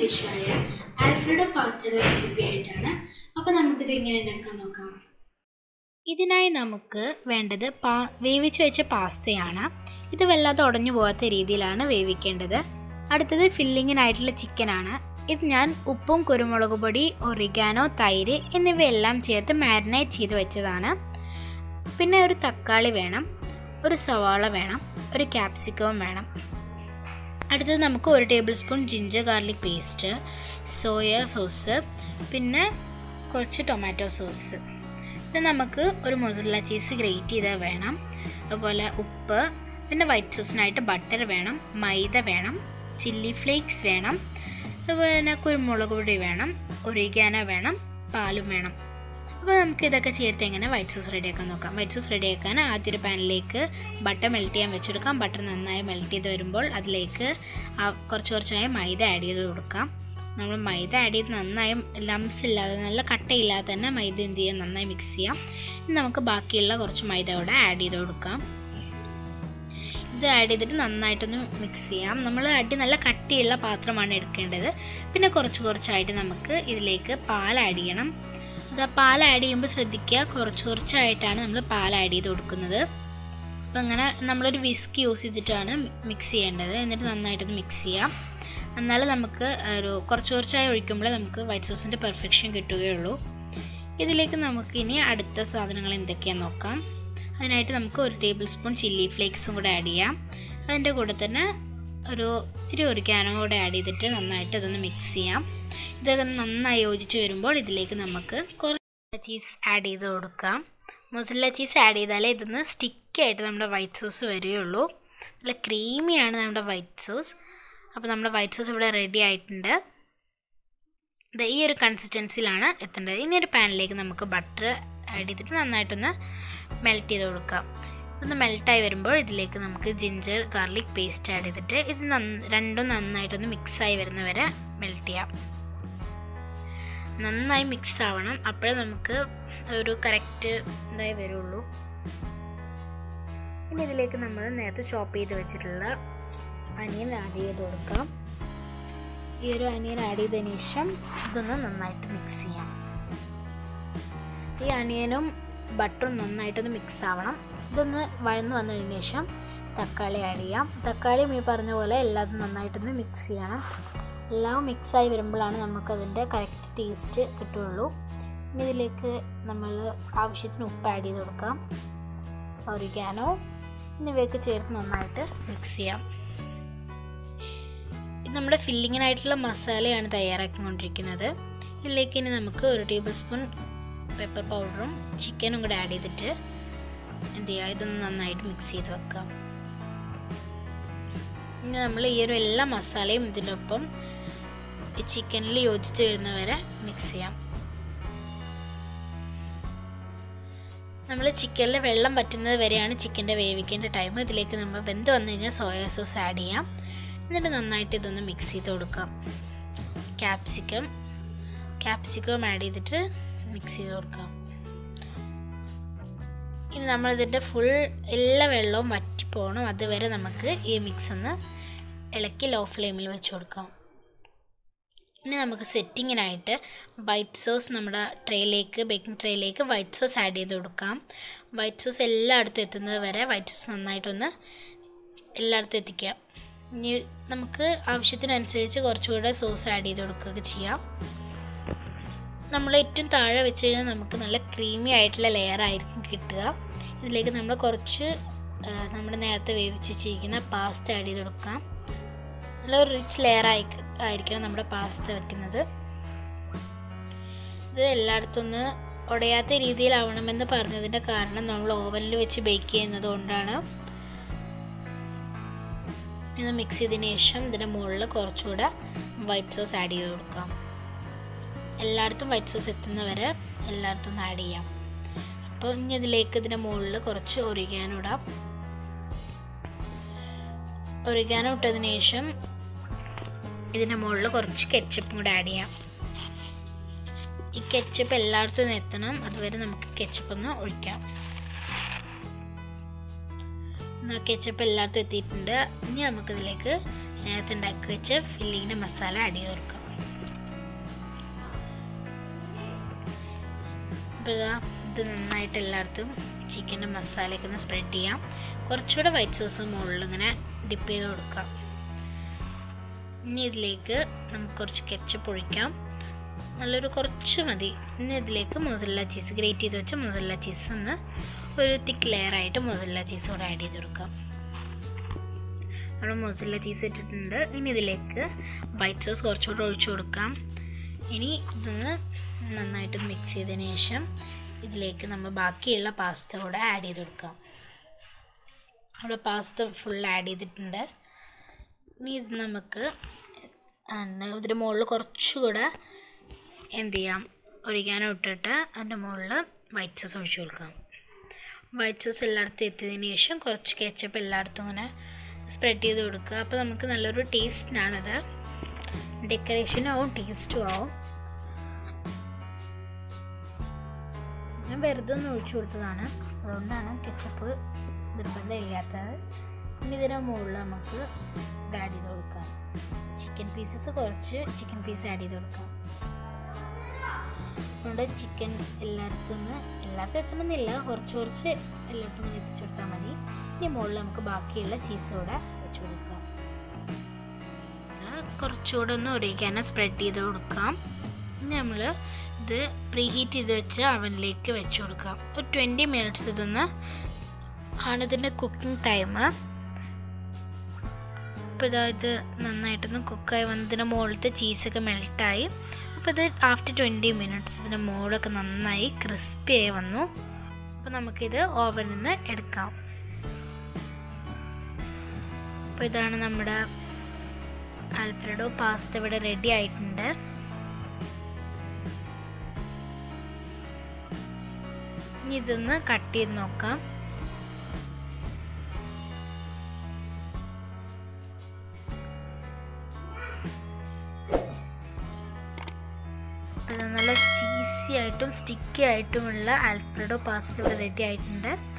ഡിഷായ Alfredo പാസ്തയുടെ recipe ആയിട്ടാണ് അപ്പോൾ നമുക്കിത് എങ്ങനെ ഉണ്ടാക്കാൻ നോക്കാം ഇതിനായി നമുക്ക് വേണ്ടത് പാ വേവിച്ച് വെച്ച പാസ്തയാണ് ഇത് വല്ലാതെ ഉടഞ്ഞു പോകാത്ത രീതിയിലാണ് വേവിക്കേണ്ടത് അടുത്തത് ഫില്ലിങ്ങിനായിട്ടുള്ള ചിക്കനാണ് ഇത് ഞാൻ ഉപ്പും കുരുമുളക് പൊടി ഒറിഗാനോ തൈര് എന്നിവയെല്ലാം ചേർത്ത് മാരിനേറ്റ് ചെയ്ത് വെച്ചതാണ് പിന്നെ ഒരു തക്കാളി വേണം ഒരു സവാള വേണം ഒരു ക്യാപ്സിക്കവും വേണം അടുത്തത് നമുക്ക് ഒരു tablespoon ginger garlic paste soya sauce പിന്നെ കുറച്ച് ടൊമാറ്റോ സോസ് പിന്നെ നമുക്ക് ഒരു മൊസറല്ല ചീസ് ഗ്രേറ്റ് ചെയ്ത് വേണം അതുപോലെ ഉപ്പ് പിന്നെ വൈറ്റ് സോസിനായിട്ട് ബട്ടർ വേണം മൈദ വേണം ചില്ലി ഫ്ലേക്സ് വേണം അതുപോലെ തന്നെ കുരുമുളക് പൊടി വേണം ഒരിക്കാന വേണം പാലും വേണം അപ്പോൾ നമുക്ക് ഇതൊക്കെ ചേർത്ത് എങ്ങനെ വൈറ്റ് സോസ് റെഡിയാക്കാൻ നോക്കാം വൈറ്റ് സോസ് റെഡിയാക്കാൻ ആദ്യം ഒരു പാനിലേക്ക് ബട്ടർ മെൽറ്റ് ചെയ്യാൻ വെച്ചെടുക്കാം ബട്ടർ നന്നായി മെൽറ്റ് ചെയ്ത് വരുമ്പോൾ അതിലേക്ക് ആ കുറച്ച് കുറച്ചായി മൈദ ആഡ് ചെയ്ത് കൊടുക്കാം നമ്മൾ മൈദ ആഡ് ചെയ്ത് നന്നായി ലംസ് ഇല്ലാതെ നല്ല കട്ടയില്ലാതെ തന്നെ മൈദ എന്ത് ചെയ്യാം നന്നായി മിക്സ് ചെയ്യാം ഇനി നമുക്ക് ബാക്കിയുള്ള കുറച്ച് മൈദ കൂടെ ആഡ് ചെയ്ത് കൊടുക്കാം ഇത് ആഡ് ചെയ്തിട്ട് നന്നായിട്ടൊന്ന് മിക്സ് ചെയ്യാം നമ്മൾ അടി നല്ല കട്ടിയുള്ള പാത്രമാണ് എടുക്കേണ്ടത് പിന്നെ കുറച്ച് കുറച്ചായിട്ട് നമുക്ക് ഇതിലേക്ക് പാൽ ആഡ് ചെയ്യണം അത് ആ പാൽ ആഡ് ചെയ്യുമ്പോൾ ശ്രദ്ധിക്കുക കുറച്ച് കുറച്ചായിട്ടാണ് നമ്മൾ പാൽ ആഡ് ചെയ്ത് കൊടുക്കുന്നത് അപ്പോൾ അങ്ങനെ നമ്മളൊരു വിസ്ക് യൂസ് ചെയ്തിട്ടാണ് മിക്സ് ചെയ്യേണ്ടത് എന്നിട്ട് നന്നായിട്ടൊന്ന് മിക്സ് ചെയ്യാം എന്നാലും നമുക്ക് ഒരു കുറച്ച് കുറച്ചായി ഒഴിക്കുമ്പോഴേ നമുക്ക് വൈറ്റ് സോസിൻ്റെ പെർഫെക്ഷൻ കിട്ടുകയുള്ളൂ ഇതിലേക്ക് നമുക്ക് ഇനി അടുത്ത സാധനങ്ങൾ എന്തൊക്കെയാണെന്ന് നോക്കാം അതിനായിട്ട് നമുക്ക് ഒരു ടേബിൾ സ്പൂൺ ചില്ലി ഫ്ലേക്സും കൂടെ ആഡ് ചെയ്യാം അതിൻ്റെ കൂടെ തന്നെ ഒരു ഇത്തിരി ഒരു ക്യാനും കൂടെ ആഡ് ചെയ്തിട്ട് നന്നായിട്ട് ഇതൊന്ന് മിക്സ് ചെയ്യാം ഇതൊക്കെ നന്നായി യോജിച്ച് വരുമ്പോൾ ഇതിലേക്ക് നമുക്ക് കുറച്ച് ചീസ് ആഡ് ചെയ്ത് കൊടുക്കാം മൊസല്ല ചീസ് ആഡ് ചെയ്താലേ ഇതൊന്ന് സ്റ്റിക്കായിട്ട് നമ്മുടെ വൈറ്റ് സോസ് വരികയുള്ളൂ നല്ല ക്രീമിയാണ് നമ്മുടെ വൈറ്റ് സോസ് അപ്പോൾ നമ്മുടെ വൈറ്റ് സോസ് ഇവിടെ റെഡി ആയിട്ടുണ്ട് ഇത് ഈ ഒരു കൺസിസ്റ്റൻസിലാണ് എത്തേണ്ടത് ഇനി ഒരു പാനിലേക്ക് നമുക്ക് ബട്ടർ ആഡ് ചെയ്തിട്ട് നന്നായിട്ടൊന്ന് മെൽറ്റ് ചെയ്ത് കൊടുക്കാം ഒന്ന് മെൽറ്റായി വരുമ്പോൾ ഇതിലേക്ക് നമുക്ക് ജിഞ്ചർ ഗാർലിക് പേസ്റ്റ് ആഡ് ചെയ്തിട്ട് ഇത് രണ്ടും നന്നായിട്ടൊന്ന് മിക്സായി വരുന്ന വരെ മെൽറ്റ് ചെയ്യാം നന്നായി മിക്സ് ആവണം അപ്പോഴേ നമുക്ക് ഒരു കറക്റ്റ് ഇതായി വരുള്ളൂ ഇനി ഇതിലേക്ക് നമ്മൾ നേരത്തെ ചോപ്പ് ചെയ്ത് വെച്ചിട്ടുള്ള അനിയൻ ആഡ് ചെയ്ത് കൊടുക്കാം ഈ ഒരു അനിയൻ ആഡ് ചെയ്തതിന് ശേഷം ഇതൊന്ന് നന്നായിട്ട് മിക്സ് ചെയ്യാം ഈ അനിയനും ബട്ടറും നന്നായിട്ടൊന്ന് മിക്സ് ആവണം ഇതൊന്ന് വഴന്ന് വന്നതിന് ശേഷം തക്കാളി ആഡ് ചെയ്യാം തക്കാളിയും ഈ പറഞ്ഞ പോലെ എല്ലാതും നന്നായിട്ടൊന്ന് മിക്സ് ചെയ്യണം എല്ലാം മിക്സായി വരുമ്പോഴാണ് നമുക്കതിൻ്റെ കറക്റ്റ് ടേസ്റ്റ് കിട്ടുകയുള്ളൂ ഇനി ഇതിലേക്ക് നമ്മൾ ആവശ്യത്തിന് ഉപ്പ് ആഡ് ചെയ്ത് കൊടുക്കാം ഒരിക്കാനോ എന്നിവയൊക്കെ ചേർത്ത് നന്നായിട്ട് മിക്സ് ചെയ്യാം ഇത് നമ്മുടെ ഫില്ലിങ്ങിനായിട്ടുള്ള മസാലയാണ് തയ്യാറാക്കിക്കൊണ്ടിരിക്കുന്നത് ഇതിലേക്ക് ഇനി നമുക്ക് ഒരു ടേബിൾ സ്പൂൺ പെപ്പർ പൗഡറും ചിക്കനും കൂടെ ആഡ് ചെയ്തിട്ട് എന്ത് ചെയ്യുക ഇതൊന്ന് നന്നായിട്ട് മിക്സ് ചെയ്ത് വെക്കാം ഇനി നമ്മൾ ഈ ഒരു എല്ലാ മസാലയും ഇതിനൊപ്പം ഈ ചിക്കനിൽ യോജിച്ച് വരുന്നവരെ മിക്സ് ചെയ്യാം നമ്മൾ ചിക്കനിൽ വെള്ളം പറ്റുന്നത് വരെയാണ് ചിക്കൻ്റെ വേവിക്കേണ്ട ടൈം ഇതിലേക്ക് നമ്മൾ വെന്ത് വന്നു കഴിഞ്ഞാൽ സോയ സോസ് ആഡ് ചെയ്യാം എന്നിട്ട് നന്നായിട്ട് ഇതൊന്ന് മിക്സ് ചെയ്ത് കൊടുക്കാം ക്യാപ്സിക്കം ക്യാപ്സിക്കം ആഡ് ചെയ്തിട്ട് മിക്സ് ചെയ്ത് കൊടുക്കാം ഇനി നമ്മൾ ഇതിൻ്റെ ഫുൾ എല്ലാ വെള്ളവും വറ്റിപ്പോകണം അതുവരെ നമുക്ക് ഈ മിക്സ് ഒന്ന് ഇളക്കി ലോ ഫ്ലെയിമിൽ വെച്ച് കൊടുക്കാം ഇനി നമുക്ക് സെറ്റിങ്ങിനായിട്ട് വൈറ്റ് സോസ് നമ്മുടെ ട്രേയിലേക്ക് ബേക്കിംഗ് ട്രേയിലേക്ക് വൈറ്റ് സോസ് ആഡ് ചെയ്ത് കൊടുക്കാം വൈറ്റ് സോസ് എല്ലായിടത്തും എത്തുന്നത് വരെ വൈറ്റ് സോസ് നന്നായിട്ടൊന്ന് എല്ലായിടത്തും എത്തിക്കാം ഇനി നമുക്ക് ആവശ്യത്തിനനുസരിച്ച് കുറച്ചുകൂടെ സോസ് ആഡ് ചെയ്ത് കൊടുക്കുകയൊക്കെ ചെയ്യാം നമ്മൾ ഏറ്റവും താഴെ വെച്ച് കഴിഞ്ഞാൽ നമുക്ക് നല്ല ക്രീമി ആയിട്ടുള്ള ലെയർ ആയിരിക്കും കിട്ടുക ഇതിലേക്ക് നമ്മൾ കുറച്ച് നമ്മൾ നേരത്തെ വേവിച്ച് വെച്ചിരിക്കുന്ന പാസ്ത ആഡ് ചെയ്ത് കൊടുക്കാം നല്ല റിച്ച് ലെയർ ആയി ആയിരിക്കണം നമ്മുടെ പാസ്ത വെക്കുന്നത് ഇത് എല്ലായിടത്തും ഒന്ന് ഉടയാത്ത രീതിയിലാവണമെന്ന് പറഞ്ഞതിൻ്റെ കാരണം നമ്മൾ ഓവനിൽ വെച്ച് ബേക്ക് ചെയ്യുന്നത് കൊണ്ടാണ് ഇത് മിക്സ് ചെയ്തതിന് ശേഷം ഇതിൻ്റെ മുകളിൽ കുറച്ചുകൂടെ വൈറ്റ് സോസ് ആഡ് ചെയ്ത് കൊടുക്കാം എല്ലായിടത്തും വൈറ്റ് സോസ് എത്തുന്നവരെ എല്ലായിടത്തും ഒന്ന് ആഡ് ചെയ്യാം അപ്പോൾ ഇനി ഇതിലേക്ക് ഇതിൻ്റെ മുകളിൽ കുറച്ച് ഒരിഗാനോ ഇടാം ഒരിഗാനോ ഇട്ടതിന് ശേഷം ഇതിൻ്റെ മുകളിൽ കുറച്ച് കെച്ചപ്പും കൂടെ ആഡ് ചെയ്യാം ഈ കെച്ചപ്പ് എല്ലായിടത്തും എത്തണം അതുവരെ നമുക്ക് കെച്ചപ്പ് ഒന്ന് ഒഴിക്കാം കെച്ചപ്പ് എല്ലായിടത്തും എത്തിയിട്ടുണ്ട് ഇനി നമുക്കിതിലേക്ക് നേരത്തെ ഉണ്ടാക്കി വെച്ച ഫില്ലിങ്ങിൻ്റെ മസാല ആഡ് ചെയ്ത് കൊടുക്കാം അപ്പോൾ ഇതാ ഇത് നന്നായിട്ട് എല്ലായിടത്തും ചിക്കൻ്റെ മസാലയൊക്കെ ഒന്ന് സ്പ്രെഡ് ചെയ്യാം കുറച്ചുകൂടെ വൈറ്റ് സോസ് മുകളിൽ ഇങ്ങനെ ഡിപ്പ് ചെയ്ത് കൊടുക്കാം ഇനി ഇതിലേക്ക് നമുക്ക് കുറച്ച് കെച്ചപ്പ് ഒഴിക്കാം നല്ലൊരു കുറച്ച് മതി ഇനി ഇതിലേക്ക് മൊസല്ല ചീസ് ഗ്രേറ്റ് ചെയ്ത് വെച്ച മൊസല്ല ചീസ് ഒന്ന് ഒരു തിക്ക് ലെയറായിട്ട് മൊസല്ല ചീസ് കൂടെ ആഡ് ചെയ്ത് കൊടുക്കാം നമ്മൾ മൊസല്ല ചീസ് ഇട്ടിട്ടുണ്ട് ഇനി ഇതിലേക്ക് വൈറ്റ് സോസ് കുറച്ചുകൂടെ ഒഴിച്ചു കൊടുക്കാം ഇനി ഇതൊന്ന് നന്നായിട്ട് മിക്സ് ചെയ്തതിന് ശേഷം ഇതിലേക്ക് നമ്മൾ ബാക്കിയുള്ള പാസ്ത കൂടെ ആഡ് ചെയ്ത് കൊടുക്കാം അവിടെ പാസ്ത ഫുൾ ആഡ് ചെയ്തിട്ടുണ്ട് ഇനി ഇത് നമുക്ക് ഇതിൻ്റെ മുകളിൽ കുറച്ചുകൂടെ എന്ത് ചെയ്യാം ഒരിക്കാനോ ഇട്ടിട്ട് അതിൻ്റെ മുകളിൽ വൈറ്റ് സോസ് ഒഴിച്ചു കൊടുക്കാം വൈറ്റ് സോസ് എല്ലായിടത്തും എത്തിയതിന് ശേഷം കുറച്ച് കെച്ചപ്പ് എല്ലായിടത്തും ഇങ്ങനെ സ്പ്രെഡ് ചെയ്ത് കൊടുക്കുക അപ്പോൾ നമുക്ക് നല്ലൊരു ടേസ്റ്റിനാണിത് ഡെക്കറേഷനും ആവും ടേസ്റ്റും ആവും ഞാൻ വെറുതെ ഒന്ന് ഒഴിച്ചു കൊടുത്തതാണ് അതുകൊണ്ടാണ് കെച്ചപ്പ് നിർബന്ധമില്ലാത്തത് ഇനി ഇതിൻ്റെ മുകളിൽ നമുക്ക് ഇത് ആഡ് ചെയ്ത് കൊടുക്കാം ചിക്കൻ പീസസ് കുറച്ച് ചിക്കൻ പീസ് ആഡ് ചെയ്ത് കൊടുക്കാം അതുകൊണ്ട് ചിക്കൻ എല്ലായിടത്തും നിന്ന് എല്ലായിടത്തും എത്തണമെന്നില്ല കുറച്ച് കുറച്ച് എല്ലായിടത്തും നിന്ന് എത്തിച്ചു കൊടുത്താൽ മതി ഇനി മുകളിൽ നമുക്ക് ബാക്കിയുള്ള ചീസ് കൂടെ വെച്ച് കൊടുക്കാം കുറച്ചുകൂടെ ഒന്ന് ഒരേക്കാനെ സ്പ്രെഡ് ചെയ്ത് കൊടുക്കാം ഇനി നമ്മൾ ഇത് പ്രീ ഹീറ്റ് ചെയ്ത് വെച്ച് അവനിലേക്ക് വെച്ച് കൊടുക്കാം ഒരു ട്വൻറ്റി മിനിറ്റ്സ് ഇതൊന്ന് ആണ് ഇതിൻ്റെ കുക്കിംഗ് ടൈം അപ്പോൾ ഇതാ ഇത് നന്നായിട്ടൊന്ന് കുക്കായി വന്നതിന് മുകളിലത്തെ ചീസൊക്കെ മെൽട്ടായി അപ്പോൾ ഇത് ആഫ്റ്റർ ട്വൻറ്റി മിനിറ്റ്സ് ഇതിൻ്റെ മുകളൊക്കെ നന്നായി ക്രിസ്പി ആയി വന്നു അപ്പോൾ നമുക്കിത് ഓവനിൽ നിന്ന് എടുക്കാം അപ്പോൾ ഇതാണ് നമ്മുടെ ആൽഫ്രഡോ പാസ്ത ഇവിടെ റെഡി ആയിട്ടുണ്ട് ഇനി ഇതൊന്ന് കട്ട് ചെയ്ത് നോക്കാം നല്ല ചീസി ആയിട്ടും സ്റ്റിക്കി ആയിട്ടുമുള്ള ആൽഫ്രഡോ പാസ്ത ഇവിടെ റെഡി ആയിട്ടുണ്ട്